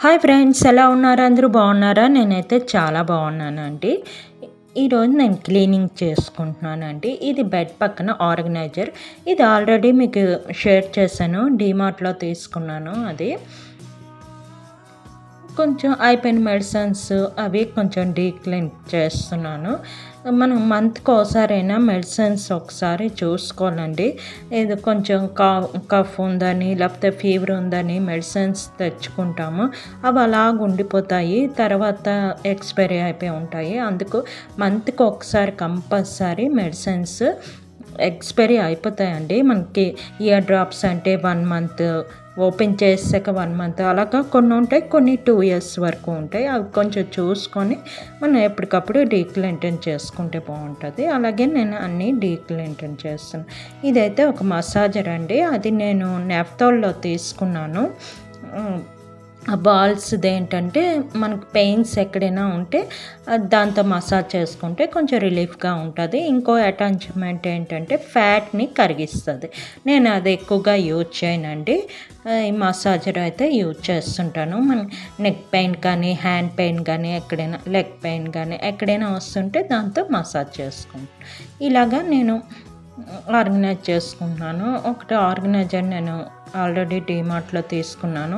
hi friends ఎలా ఉన్నారు అందరూ బాగున్నారా నేనైతే చాలా బాగున్నానండి ఈరోజు నేను క్లీనింగ్ చేసుకుంటున్నానండి ఇది బెడ్ పక్కన ఆర్గనైజర్ ఇది ఆల్రెడీ మీకు షేర్ చేశాను డీమార్ట్లో తీసుకున్నాను అది కొంచెం అయిపోయిన మెడిసిన్స్ అవి కొంచెం డీక్లీన్ చేస్తున్నాను మనం మంత్కి ఒకసారైనా మెడిసిన్స్ ఒకసారి చూసుకోవాలండి ఇది కొంచెం కా కఫ్ ఉందని లేకపోతే ఫీవర్ ఉందని మెడిసిన్స్ తెచ్చుకుంటాము అవి అలాగ ఉండిపోతాయి తర్వాత ఎక్స్పైరీ అయిపోయి ఉంటాయి అందుకు మంత్కి ఒకసారి కంపల్సరీ మెడిసిన్స్ ఎక్స్పైరీ అయిపోతాయండి మనకి ఇయర్ డ్రాప్స్ అంటే వన్ మంత్ ఓపెన్ చేసాక వన్ మంత్ అలాగా కొన్ని ఉంటాయి కొన్ని టూ ఇయర్స్ వరకు ఉంటాయి అవి కొంచెం చూసుకొని మనం ఎప్పటికప్పుడు డీక్లెంటన్ చేసుకుంటే బాగుంటుంది అలాగే నేను అన్నీ డీక్లెంటన్ చేస్తాను ఇదైతే ఒక మసాజర్ అండి అది నేను నెఫ్తాల్లో తీసుకున్నాను ఆ బాల్స్ ఏంటంటే మనకు పెయిన్స్ ఎక్కడైనా ఉంటే దాంతో మసాజ్ చేసుకుంటే కొంచెం రిలీఫ్గా ఉంటుంది ఇంకో అటాచ్మెంట్ ఏంటంటే ఫ్యాట్ని కరిగిస్తుంది నేను అది ఎక్కువగా యూజ్ చేయనండి ఈ మసాజర్ అయితే యూజ్ చేస్తుంటాను మన నెక్ పెయిన్ కానీ హ్యాండ్ పెయిన్ కానీ ఎక్కడైనా లెగ్ పెయిన్ కానీ ఎక్కడైనా వస్తుంటే దాంతో మసాజ్ చేసుకుంటాను ఇలాగా నేను ఆర్గనైజ్ చేసుకుంటున్నాను ఒకటి ఆర్గనైజర్ నేను ఆల్రెడీ డీమార్ట్లో తీసుకున్నాను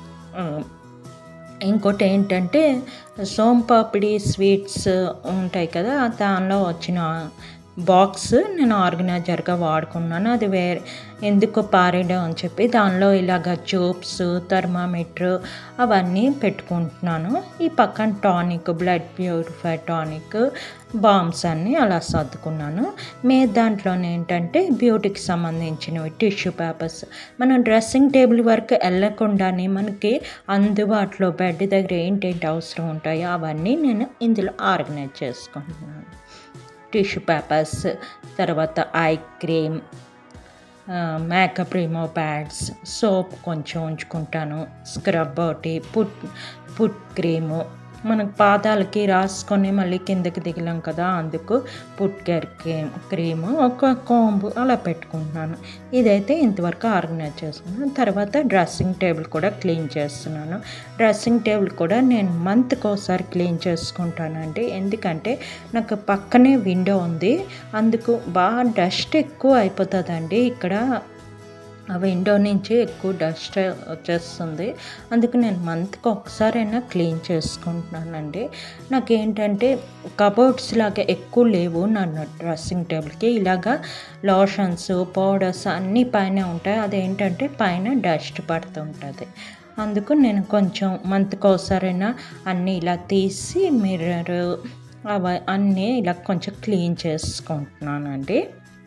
ఇంకోటి ఏంటంటే సోంపాపిడి స్వీట్స్ ఉంటాయి కదా దానిలో వచ్చిన బాక్స్ నేను ఆర్గనైజర్గా వాడుకున్నాను అది వేరే ఎందుకు పారేయడం అని చెప్పి దానిలో ఇలాగ ట్యూబ్స్ థర్మామీటర్ అవన్నీ పెట్టుకుంటున్నాను ఈ పక్కన tonic blood purify tonic balms అన్నీ అలా సర్దుకున్నాను మే దాంట్లోనే ఏంటంటే బ్యూటీకి సంబంధించినవి టిష్యూ పేపర్స్ మనం డ్రెస్సింగ్ టేబుల్ వరకు వెళ్ళకుండానే మనకి అందుబాటులో బెడ్ దగ్గర ఏంటేంటి అవసరం ఉంటాయో అవన్నీ నేను ఇందులో ఆర్గనైజ్ చేసుకుంటున్నాను టిష్యూ పేపర్స్ తర్వాత eye cream makeup remove pads soap కొంచెం ఉంచుకుంటాను స్క్రబ్ ఒకటి పుట్ పుట్ క్రీము మనకు పాదాలకి రాసుకొని మళ్ళీ కిందకి దిగలేం కదా అందుకు పుట్ కేర్ క్రీమ్ క్రీము ఒక కోంబు అలా పెట్టుకుంటున్నాను ఇదైతే ఇంతవరకు ఆర్గనైజ్ చేసుకున్నాను తర్వాత డ్రెస్సింగ్ టేబుల్ కూడా క్లీన్ చేస్తున్నాను డ్రెస్సింగ్ టేబుల్ కూడా నేను మంత్కి ఒకసారి క్లీన్ చేసుకుంటానండి ఎందుకంటే నాకు పక్కనే విండో ఉంది అందుకు బాగా డస్ట్ ఎక్కువ అయిపోతుందండి ఇక్కడ ఆ విండో నుంచి ఎక్కువ డస్ట్ వచ్చేస్తుంది అందుకు నేను మంత్కి ఒకసారైనా క్లీన్ చేసుకుంటున్నానండి నాకేంటంటే కబోర్డ్స్ లాగా ఎక్కువ లేవు నా డ్రెస్సింగ్ టేబుల్కి ఇలాగా లోషన్స్ పౌడర్స్ అన్నీ పైన ఉంటాయి అదేంటంటే పైన డస్ట్ పడుతుంటుంది అందుకు నేను కొంచెం మంత్కి ఒకసారైనా అన్నీ ఇలా తీసి మిర్రర్ అవి అన్నీ ఇలా కొంచెం క్లీన్ చేసుకుంటున్నానండి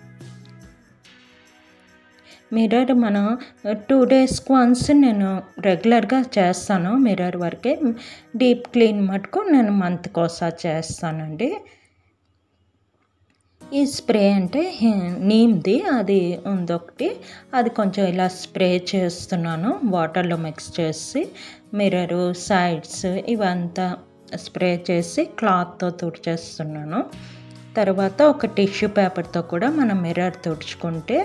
మిర్రర్ మనం టూ డేస్కి వన్స్ నేను రెగ్యులర్గా చేస్తాను మిర్రర్ వరకే డీప్ క్లీన్ మటుకు నేను మంత్కి ఒకసారి చేస్తానండి ఈ స్ప్రే అంటే నీమ్ది అది ఉంది ఒకటి అది కొంచెం ఇలా స్ప్రే చేస్తున్నాను వాటర్లో మిక్స్ చేసి మిర్రరు సైడ్స్ ఇవంతా స్ప్రే చేసి క్లాత్తో తుడిచేస్తున్నాను తర్వాత ఒక టిష్యూ పేపర్తో కూడా మనం మిర్రర్ తుడుచుకుంటే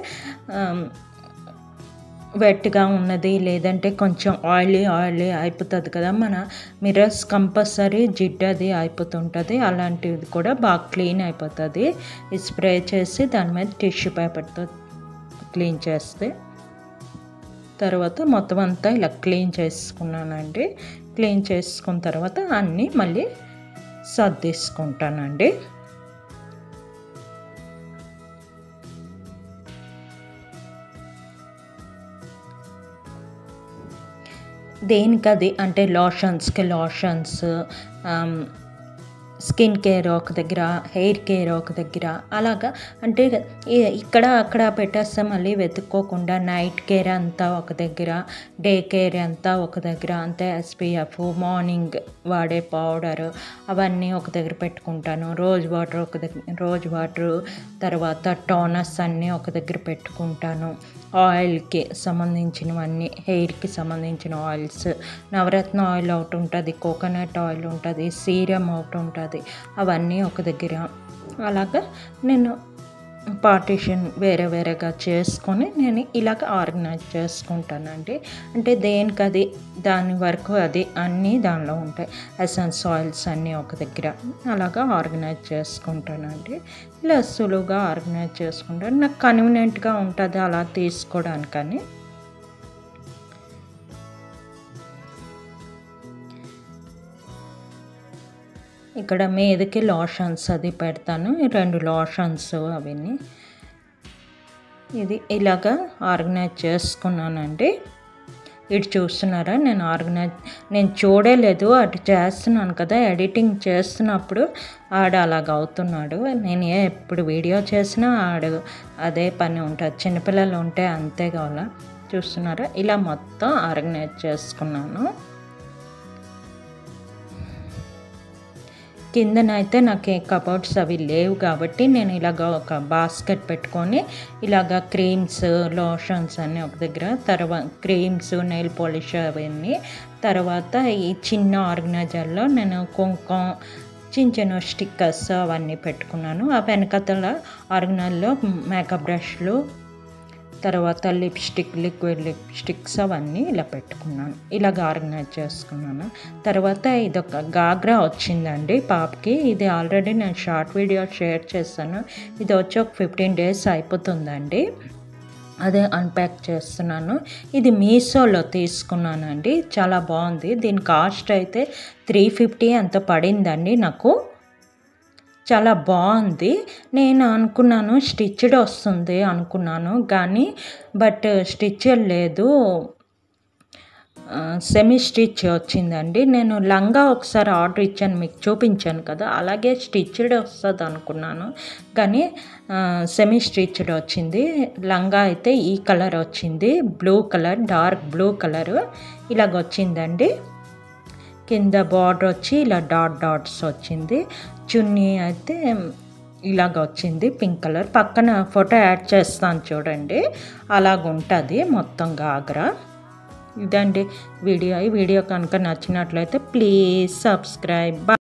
వెట్గా ఉన్నది లేదంటే కొంచెం ఆయిలీ ఆయిలీ అయిపోతుంది కదా మన మిర్రర్స్ కంపల్సరీ జిడ్డు అది అయిపోతుంటుంది అలాంటిది కూడా బాగా క్లీన్ అయిపోతుంది ఈ స్ప్రే చేసి దాని మీద టిష్యూ పేపర్తో క్లీన్ చేస్తే తర్వాత మొత్తం అంతా ఇలా క్లీన్ చేసుకున్నానండి క్లీన్ చేసుకున్న తర్వాత అన్నీ మళ్ళీ సర్దేసుకుంటానండి దేనికది అంటే లోషన్స్కి లోషన్స్ స్కిన్ కేర్ ఒక దగ్గర హెయిర్ కేర్ ఒక దగ్గర అలాగా అంటే ఇక్కడ అక్కడ పెట్టేస్తే మళ్ళీ వెతుక్కోకుండా నైట్ కేర్ అంతా ఒక దగ్గర డే కేర్ అంతా ఒక దగ్గర అంతే ఎస్పీఎఫ్ మార్నింగ్ వాడే పౌడర్ అవన్నీ ఒక దగ్గర పెట్టుకుంటాను రోజ్ వాటర్ ఒక దగ్గర రోజ్ వాటర్ తర్వాత టోనస్ అన్నీ ఒక దగ్గర పెట్టుకుంటాను ఆయిల్కి సంబంధించినవన్నీ హెయిర్కి సంబంధించిన ఆయిల్స్ నవరత్న ఆయిల్ ఒకటి ఉంటుంది కోకోనట్ ఆయిల్ ఉంటుంది సీరం ఒకటి ఉంటుంది అవన్నీ ఒక దగ్గర అలాగా నేను పార్టీషన్ వేరే వేరేగా చేసుకొని నేను ఇలాగ ఆర్గనైజ్ చేసుకుంటానండి అంటే దేనికి అది దాని వరకు అది అన్నీ దానిలో ఉంటాయి ఎసెన్స్ ఆయిల్స్ అన్నీ ఒక దగ్గర అలాగా ఆర్గనైజ్ చేసుకుంటానండి ఇలా సులువుగా ఆర్గనైజ్ చేసుకుంటాను నాకు కన్వీనియంట్గా ఉంటుంది అలా తీసుకోవడానికని ఇక్కడ మీదకి లోషన్స్ అది పెడతాను ఈ రెండు లోషన్స్ అవన్నీ ఇది ఇలాగా ఆర్గనైజ్ చేసుకున్నానండి ఇటు చూస్తున్నారా నేను ఆర్గనైజ్ నేను చూడలేదు అటు చేస్తున్నాను కదా ఎడిటింగ్ చేస్తున్నప్పుడు ఆడ అలాగ అవుతున్నాడు నేను ఏ ఎప్పుడు వీడియో చేసినా ఆడు అదే పని ఉంటుంది చిన్నపిల్లలు ఉంటే అంతే కావాలా చూస్తున్నారా ఇలా మొత్తం ఆర్గనైజ్ చేసుకున్నాను కిందనైతే నాకు ఏ కబోర్డ్స్ అవి లేవు కాబట్టి నేను ఇలాగ ఒక బాస్కెట్ పెట్టుకొని ఇలాగ క్రీమ్స్ లోషన్స్ అన్నీ ఒక దగ్గర తర్వాత క్రీమ్స్ నెయిల్ పాలిష్ అవన్నీ తర్వాత ఈ చిన్న ఆర్గనైజర్లో నేను కుంకుమ చిన్న చిన్న స్టిక్కర్స్ అవన్నీ పెట్టుకున్నాను ఆ వెనకతల ఆర్గనైజర్లో మేకప్ బ్రష్లు తర్వాత లిప్స్టిక్ లిక్విడ్ లిప్స్టిక్స్ అవన్నీ ఇలా పెట్టుకున్నాను ఇలాగ ఆర్గనైజ్ చేసుకున్నాను తర్వాత ఇదొక గాగ్రా వచ్చిందండి పాపకి ఇది ఆల్రెడీ నేను షార్ట్ వీడియో షేర్ చేస్తాను ఇది వచ్చి ఒక ఫిఫ్టీన్ డేస్ అయిపోతుందండి అదే అన్ప్యాక్ చేస్తున్నాను ఇది మీషోలో తీసుకున్నానండి చాలా బాగుంది దీని కాస్ట్ అయితే త్రీ ఫిఫ్టీ ఎంత పడిందండి నాకు చాలా బాగుంది నేను అనుకున్నాను స్టిచ్డ్ వస్తుంది అనుకున్నాను కానీ బట్ స్టిచ్డ్ లేదు సెమీ స్టిచ్ వచ్చిందండి నేను లంగా ఒకసారి ఆర్డర్ ఇచ్చాను మీకు చూపించాను కదా అలాగే స్టిచ్డ్ వస్తుంది అనుకున్నాను కానీ సెమీ స్టిచ్డ్ వచ్చింది లంగా అయితే ఈ కలర్ వచ్చింది blue colour dark blue colour ఇలాగ వచ్చిందండి కింద బార్డర్ వచ్చి ఇలా డాట్ డాట్స్ వచ్చింది చున్నీ అయితే ఇలాగ వచ్చింది పింక్ కలర్ పక్కన ఫోటో యాడ్ చేస్తాను చూడండి అలాగ ఉంటుంది మొత్తం గాగ్రా ఇదండి వీడియో ఈ వీడియో కనుక నచ్చినట్లయితే ప్లీజ్ సబ్స్క్రైబ్